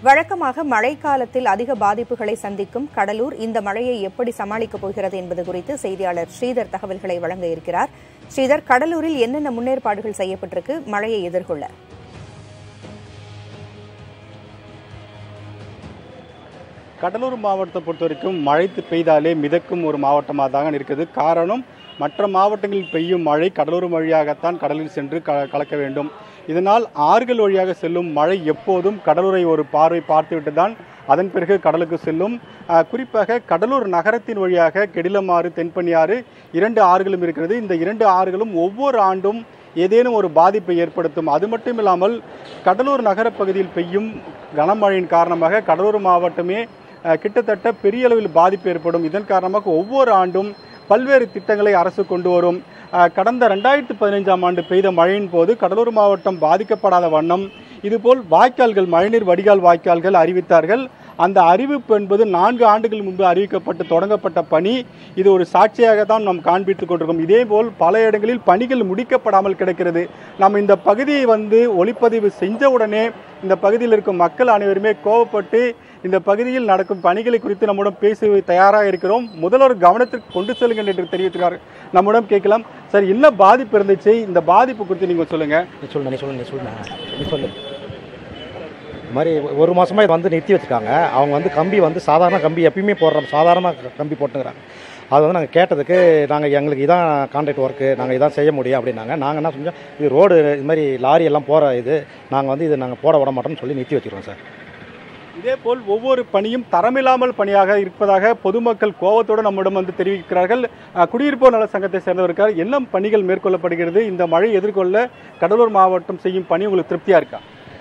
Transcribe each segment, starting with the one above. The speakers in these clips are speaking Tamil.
வழக்கமாக மழைக்காலத்தில் அதிக பாதிப்புகளை சந்திக்கும் கடலூர் இந்த மழையை எப்படி சமாளிக்கப் போகிறது என்பது குறித்து செய்தியாளர் ஸ்ரீதர் தகவல்களை வழங்க இருக்கிறார் ஸ்ரீதர் கடலூரில் என்னென்ன முன்னேற்பாடுகள் செய்யப்பட்டிருக்கு மழையை எதிர்கொள்ள கடலூர் மாவட்டத்தை பொறுத்த வரைக்கும் மழை பெய்தாலே மிதக்கும் ஒரு மாவட்டமாக தாங்க இருக்குது காரணம் மற்ற மாவட்டங்களில் பெய்யும் மழை கடலூர் வழியாகத்தான் கடலில் சென்று க கலக்க வேண்டும் இதனால் ஆறுகள் வழியாக செல்லும் மழை எப்போதும் கடலூரை ஒரு பார்வை பார்த்துவிட்டு தான் அதன் பிறகு கடலுக்கு செல்லும் அஹ், குறிப்பாக கடலூர் நகரத்தின் வழியாக கெடிலமாறு தென்பண்ணியாறு இரண்டு ஆறுகளும் இருக்கிறது இந்த இரண்டு ஆறுகளும் ஒவ்வொரு ஆண்டும் ஏதேனும் ஒரு பாதிப்பை ஏற்படுத்தும் அது மட்டும் இல்லாமல் கடலூர் நகரப் பகுதியில் பெய்யும் கனமழையின் காரணமாக கடலூர் மாவட்டமே அஹ், கிட்டத்தட்ட பெரிய அளவில் பாதிப்பு ஏற்படும் இதன் காரணமாக ஒவ்வொரு ஆண்டும் பல்வேறு திட்டங்களை அரசு கொண்டு வரும் அஹ், கடந்த ரெண்டாயிரத்து பதினைஞ்சாம் ஆண்டு பெய்த மழையின் போது கடலூர் மாவட்டம் பாதிக்கப்படாத வண்ணம் இதுபோல் வாய்க்கால்கள் மழைநீர் வடிகால் வாய்க்கால்கள் அறிவித்தார்கள் அந்த அறிவிப்பு என்பது நான்கு ஆண்டுகள் முன்பு அறிவிக்கப்பட்டு தொடங்கப்பட்ட பணி இது ஒரு சாட்சியாக தான் நாம் காண்பித்துக் கொண்டிருக்கோம் இதேபோல் பல இடங்களில் பணிகள் முடிக்கப்படாமல் கிடக்கிறது நாம் இந்த பகுதியை வந்து ஒளிப்பதிவு செஞ்சவுடனே இந்த பகுதியில் இருக்கும் மக்கள் அனைவருமே கோவப்பட்டு இந்த பகுதியில் நடக்கும் பணிகளை குறித்து நம்முடன் பேச தயாராக இருக்கிறோம் முதல்வர் கவனத்திற்கு கொண்டு செல்லுங்கள் என்று தெரிவித்திருக்கார் நம்முடன் கேட்கலாம் சார் என்ன பாதிப்பு இருந்துச்சு இந்த பாதிப்பு குறித்து நீங்கள் சொல்லுங்க நீ சொல்லு நீ சொல்லு நீ சொல்லு நீ சொல்லு இது மாதிரி ஒரு மாதமாக வந்து நிறுத்தி வச்சுருக்காங்க அவங்க வந்து கம்பி வந்து சாதாரண கம்பி எப்பயுமே போடுறோம் சாதாரண கம்பி போட்டுங்கிறாங்க அது வந்து நாங்கள் கேட்டதுக்கு நாங்கள் எங்களுக்கு இதான் கான்ட்ராக்ட் ஒர்க்கு நாங்கள் இதான் செய்ய முடியும் அப்படின்னாங்க நாங்கள் என்ன செஞ்சோம் இது ரோடு இது மாதிரி லாரி எல்லாம் போகிற இது நாங்கள் வந்து இது நாங்கள் போட விட மாட்டோம்னு சொல்லி நிறுத்தி வச்சுருக்கோம் சார் இதேபோல் ஒவ்வொரு பணியும் தரமில்லாமல் பணியாக இருப்பதாக பொதுமக்கள் கோவத்தோடு நம்மிடம் வந்து தெரிவிக்கிறார்கள் அஹ், குடியிருப்போர் நல சங்கத்தை சேர்ந்தவர்கள் என்ன பணிகள் மேற்கொள்ளப்படுகிறது இந்த மழை எதிர்கொள்ள கடலூர் மாவட்டம் செய்யும் பணி உங்களுக்கு திருப்தியா இருக்கா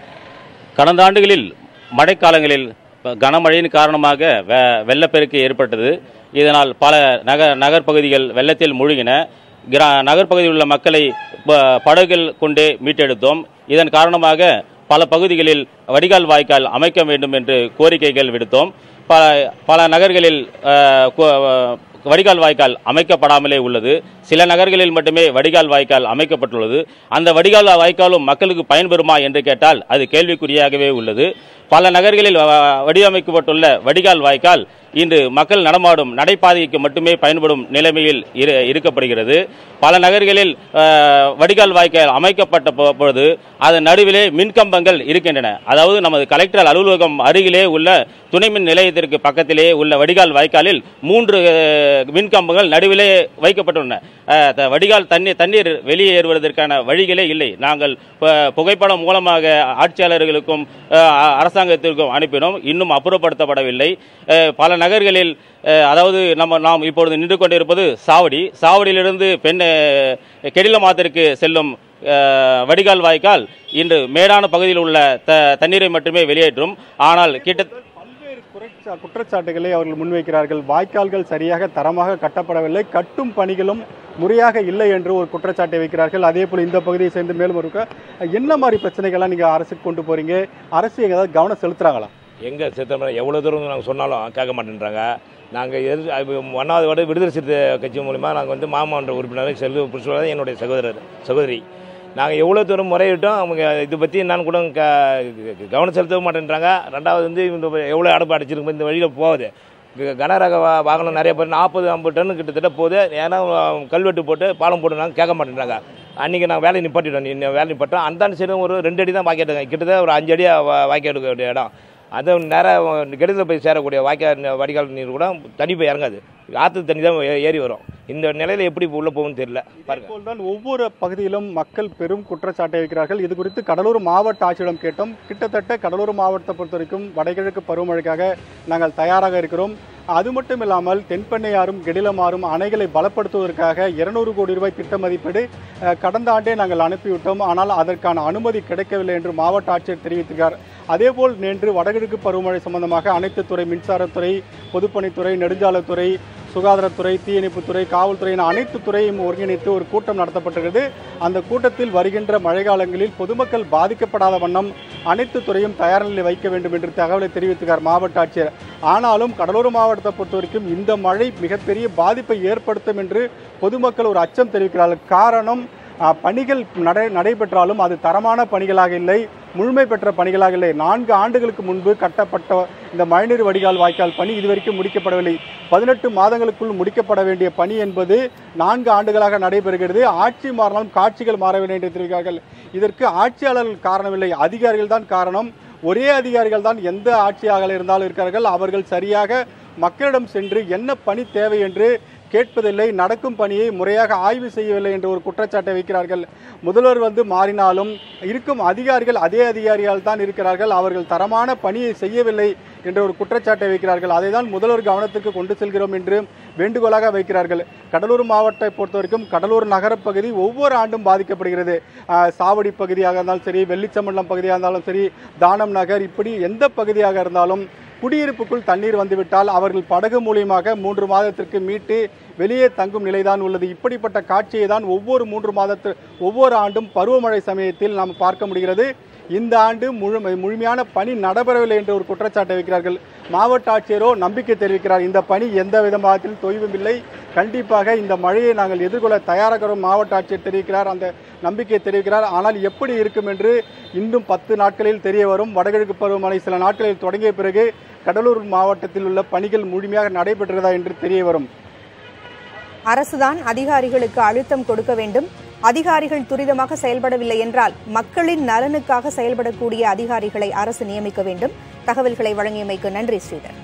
கடந்த ஆண்டுகளில் மழைக்காலங்களில் ப- கனமழையின் காரணமாக வெ வெள்ளப்பெருக்கு ஏற்பட்டது இதனால் பல நகர் நகர்ப்பகுதிகள் வெள்ளத்தில் மூழ்கின கிரா நகர்ப்பகுதியில் உள்ள மக்களை ப- படகுகள் கொண்டே மீட்டெடுத்தோம் இதன் காரணமாக பல பகுதிகளில் வடிகால் வாய்க்கால் அமைக்க வேண்டும் என்று கோரிக்கைகள் விடுத்தோம் பல பல நகர்களில் அஹ், கோ- வடிகால் வாய்க்கால் அமைக்கப்படாமலே உள்ளது சில நகர்களில் மட்டுமே வடிகால் வாய்க்கால் அமைக்கப்பட்டுள்ளது அந்த வடிகால் வாய்க்காலும் மக்களுக்கு பயன்பெறுமா என்று கேட்டால் அது கேள்விக்குறியாகவே உள்ளது பல நகர்களில் வ- வடிவமைக்கப்பட்டுள்ள வடிகால் வாய்க்கால் இன்று மக்கள் நடமாடும் நடைபாதைக்கு மட்டுமே பயன்படும் நிலைமையில் இரு- இருக்கப்படுகிறது பல நகர்களில் அஹ், வடிகால் வாய்க்கால் அமைக்கப்பட்ட பொ- பொழுது அதன் நடுவிலே மின்கம்பங்கள் இருக்கின்றன அதாவது நமது கலெக்டர் அலுவலகம் அருகிலே உள்ள துணை மின் நிலையத்திற்கு பக்கத்திலே உள்ள வடிகால் வாய்க்காலில் மூன்று அஹ், மின்கம்பங்கள் நடுவிலே வைக்கப்பட்டுள்ளன அஹ், த- வடிகால் தண்ணீர் தண்ணீர் வெளியேறுவதற்கான வழிகளே இல்லை நாங்கள் ப- புகைப்படம் மூலமாக ஆட்சியாளர்களுக்கும் அஹ், அ- அரசாங்கத்திற்கும் அனுப்பினோம் இன்னும் அப்புறப்படுத்தப்படவில்லை அஹ், பல நகர்களில் அஹ், அதாவது நம்ம நாம் இப்பொழுது நின்று கொண்டிருப்பது சாவடி சாவடியிலிருந்து பெண் அஹ், கெடிலமாத்திற்கு செல்லும் அஹ், வடிகால் வாய்க்கால் இன்று மேடான பகுதியில் உள்ள த தண்ணீரை மட்டுமே வெளியேற்றும் ஆனால் கிட்ட பல்வேறு குறைச்சா குற்றச்சாட்டுகளை அவர்கள் முன்வைக்கிறார்கள் வாய்க்கால்கள் சரியாக தரமாக கட்டப்படவில்லை கட்டும் பணிகளும் முறையாக இல்லை என்று ஒரு குற்றச்சாட்டை வைக்கிறார்கள் அதே போல் இந்த பகுதியை சேர்ந்து மேலும் இருக்க என்ன மாதிரி பிரச்சனைகள்லாம் நீங்கள் அரசுக்கு கொண்டு போறீங்க அரசு ஏதாவது கவனம் செலுத்துறாங்களா எங்கே சித்தம்பரம் எவ்வளோ தூரம் நாங்கள் சொன்னாலும் கேட்க மாட்டேன்றாங்க நாங்கள் எது அது ஒன்றாவது வார்டு விடுதலை சிறுத்தை கட்சி மூலிமா நாங்கள் வந்து மாமன்ற உறுப்பினர் செல்வ புருஷோட என்னுடைய சகோதரர் சகோதரி நாங்கள் எவ்வளோ தூரம் முறையிட்டோம் அவங்க இதை பற்றி என்னன்னு கூட க கவனம் செலுத்த மாட்டேன்றாங்க ரெண்டாவது வந்து இந்த எவ்வளோ அடப்பு அடிச்சிருக்கு இந்த வழியில் போகுது க- கனரக வா- வாகனம் நிறைய பேர் நாற்பது ஐம்பது டன் கிட்டத்தட்ட போகுது ஏன்னா அஹ், கல்வெட்டு போட்டு பாலம் போட்டு நாங்கள் கேட்க மாட்டேன்றாங்க அன்றைக்கி நான் வேலையை நிப்பாட்டிட்டோம் நீ வேலை நிப்பாட்டோம் அந்த சைடும் ஒரு ரெண்டு அடி தான் வாக்கிட்டு கிட்டத்தட்ட ஒரு அஞ்சு அடியாக வாய்க்க எடுக்க வேண்டிய இடம் அது நேராக கெடுதல் போய் சேரக்கூடிய வாய்க்கால் ந- வடிகால் நீர் கூட தண்ணி போய் இறங்காது ஆற்று தண்ணி தான் ஏ- ஏறி வரும் இந்த நிலையில் எப்படி உள்ளே போகும்னு தெரியல பாருங்க போல்தான் ஒவ்வொரு பகுதியிலும் மக்கள் பெரும் குற்றச்சாட்டை வைக்கிறார்கள் இது குறித்து கடலூர் மாவட்ட ஆட்சியிடம் கேட்டோம் கிட்டத்தட்ட கடலூர் மாவட்டத்தை பொறுத்த வரைக்கும் வடகிழக்கு பருவமழைக்காக நாங்கள் தயாராக இருக்கிறோம் அது மட்டும் இல்லாமல் தென்பெண்ணையாரும் கெடிலமாறும் அணைகளை பலப்படுத்துவதற்காக இருநூறு கோடி ரூபாய் திட்ட மதிப்பீடு அஹ், கடந்த ஆண்டே நாங்கள் அனுப்பிவிட்டோம் ஆனால் அதற்கான அனுமதி கிடைக்கவில்லை என்று மாவட்ட ஆட்சியர் தெரிவித்திருக்கார் அதேபோல் நேற்று வடகிழக்கு பருவமழை சம்பந்தமாக அனைத்து துறை மின்சாரத்துறை பொதுப்பணித்துறை நெடுஞ்சாலைத்துறை சுகாதாரத்துறை தீயணைப்புத்துறை காவல்துறை என அனைத்து துறையும் ஒருங்கிணைத்து ஒரு கூட்டம் நடத்தப்பட்டிருக்கிறது அந்த கூட்டத்தில் வருகின்ற மழைக்காலங்களில் பொதுமக்கள் பாதிக்கப்படாத வண்ணம் அனைத்து துறையும் தயார் நிலையில் வைக்க வேண்டும் என்று தகவலை தெரிவித்திருக்கார் மாவட்ட ஆட்சியர் ஆனாலும் கடலூர் மாவட்டத்தை பொறுத்த வரைக்கும் இந்த மழை மிகப்பெரிய பாதிப்பை ஏற்படுத்தும் என்று பொதுமக்கள் ஒரு அச்சம் தெரிவிக்கிறார்கள் காரணம் அஹ், பணிகள் நடை நடைபெற்றாலும் அது தரமான பணிகளாக இல்லை முழுமை பெற்ற பணிகளாக இல்லை நான்கு ஆண்டுகளுக்கு முன்பு கட்டப்பட்ட இந்த மழைநீர் வடிகால் வாய்க்கால் பணி இதுவரைக்கும் முடிக்கப்படவில்லை பதினெட்டு மாதங்களுக்குள் முடிக்கப்பட வேண்டிய பணி என்பது நான்கு ஆண்டுகளாக நடைபெறுகிறது ஆட்சி மாறினாலும் காட்சிகள் மாறவில்லை என்று தெரிவிக்கிறார்கள் இதற்கு ஆட்சியாளர்கள் காரணமில்லை அதிகாரிகள் தான் காரணம் ஒரே அதிகாரிகள் தான் எந்த ஆட்சியாக இருந்தாலும் இருக்கிறார்கள் அவர்கள் சரியாக மக்களிடம் சென்று என்ன பணி தேவை என்று கேட்பதில்லை நடக்கும் பணியை முறையாக ஆய்வு செய்யவில்லை என்ற ஒரு குற்றச்சாட்டை வைக்கிறார்கள் முதல்வர் வந்து மாறினாலும் இருக்கும் அதிகாரிகள் அதே அதிகாரிகள் தான் இருக்கிறார்கள் அவர்கள் தரமான பணியை செய்யவில்லை என்ற ஒரு குற்றச்சாட்டை வைக்கிறார்கள் அதை தான் முதல்வர் கவனத்துக்கு கொண்டு செல்கிறோம் என்று வேண்டுகோளாக வைக்கிறார்கள் கடலூர் மாவட்டத்தை பொறுத்தவரைக்கும் கடலூர் நகரப்பகுதி ஒவ்வொரு ஆண்டும் பாதிக்கப்படுகிறது ஆஹ், சாவடி பகுதியாக இருந்தாலும் சரி வெள்ளிச்சமண்டலம் பகுதியாக இருந்தாலும் சரி தானம் நகர் இப்படி எந்த பகுதியாக இருந்தாலும் குடியிருப்புக்குள் தண்ணீர் வந்துவிட்டால் அவர்கள் படகு மூலியமாக மூன்று மாதத்திற்கு மீட்டு வெளியே தங்கும் நிலைதான் உள்ளது இப்படிப்பட்ட காட்சியை தான் ஒவ்வொரு மூன்று மாதத்து ஒவ்வொரு ஆண்டும் பருவமழை சமயத்தில் நாம் பார்க்க முடிகிறது இந்த ஆண்டு முழு முழுமையான பணி நடைபெறவில்லை என்ற ஒரு குற்றச்சாட்டை வைக்கிறார்கள் மாவட்ட ஆட்சியரோ நம்பிக்கை தெரிவிக்கிறார் இந்த பணி எந்த விதமாகத்திலும் தொய்வும் இல்லை கண்டிப்பாக இந்த மழையை நாங்கள் எதிர்கொள்ள தயாராக மாவட்ட ஆட்சியர் தெரிவிக்கிறார் அந்த நம்பிக்கை தெரிவிக்கிறார் ஆனால் எப்படி இருக்கும் என்று இன்னும் பத்து நாட்களில் தெரிய வரும் வடகிழக்கு பருவமழை சில நாட்களில் தொடங்கிய பிறகு கடலூர் மாவட்டத்தில் உள்ள பணிகள் முழுமையாக நடைபெற்றதா என்று தெரிய வரும் அரசுதான் அதிகாரிகளுக்கு அழுத்தம் கொடுக்க வேண்டும் அதிகாரிகள் துரிதமாக செயல்படவில்லை என்றால் மக்களின் நலனுக்காக செயல்படக்கூடிய அதிகாரிகளை அரசு நியமிக்க வேண்டும் தகவல்களை வழங்கியமைக்கு நன்றி ஸ்ரீதர்